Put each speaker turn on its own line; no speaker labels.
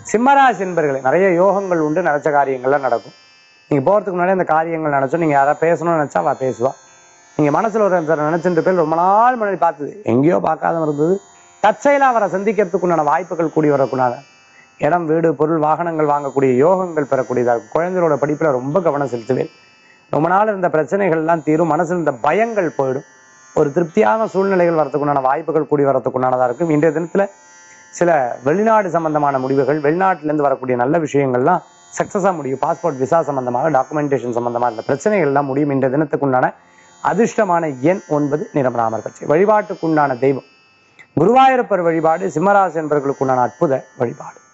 சிம்மராசி என்பர்களே நிறைய யோகங்கள் உண்டு நினைச்ச காரியங்கள்லாம் நடக்கும் நீங்க போறதுக்கு முன்னாடி அந்த காரியங்கள் நினைச்சோம் நீங்க யாராவது பேசணும்னு நினைச்சா அவ பேசுவா நீங்க மனசுல ஒரு நினைச்சுட்டு பேர் ரொம்ப நாள் முன்னாடி பார்த்தது எங்கேயோ பார்க்காத இருந்தது தற்செயலா அவரை சந்திக்கிறதுக்கு உண்டான வாய்ப்புகள் கூடி வரக்கூடாது இடம் வீடு பொருள் வாகனங்கள் வாங்கக்கூடிய யோகங்கள் பெறக்கூடியதா இருக்கும் குழந்தைகளோட படிப்புல ரொம்ப கவனம் செலுத்துவேன் ரொம்ப நாள் இருந்த பிரச்சனைகள்லாம் தீரும் மனசுல இருந்த பயங்கள் போயிடும் ஒரு திருப்தியான சூழ்நிலைகள் வரதுக்குண்டான வாய்ப்புகள் கூடி வரதுக்குண்டானதா இருக்கும் இன்றைய தினத்துல சில வெளிநாடு சம்பந்தமான முடிவுகள் வெளிநாட்டிலேருந்து வரக்கூடிய நல்ல விஷயங்கள்லாம் சக்ஸஸாக முடியும் பாஸ்போர்ட் விசா சம்பந்தமாக டாக்குமெண்டேஷன் சம்பந்தமாக இருந்த பிரச்சனைகள்லாம் முடியும் இந்த தினத்துக்குண்டான அதிர்ஷ்டமான எண் ஒன்பது நிரமராமர் பற்றி வழிபாட்டுக்குண்டான தெய்வம் குருவாயூரப்பர் வழிபாடு சிம்மராசி என்பவர்களுக்குண்டான அற்புத வழிபாடு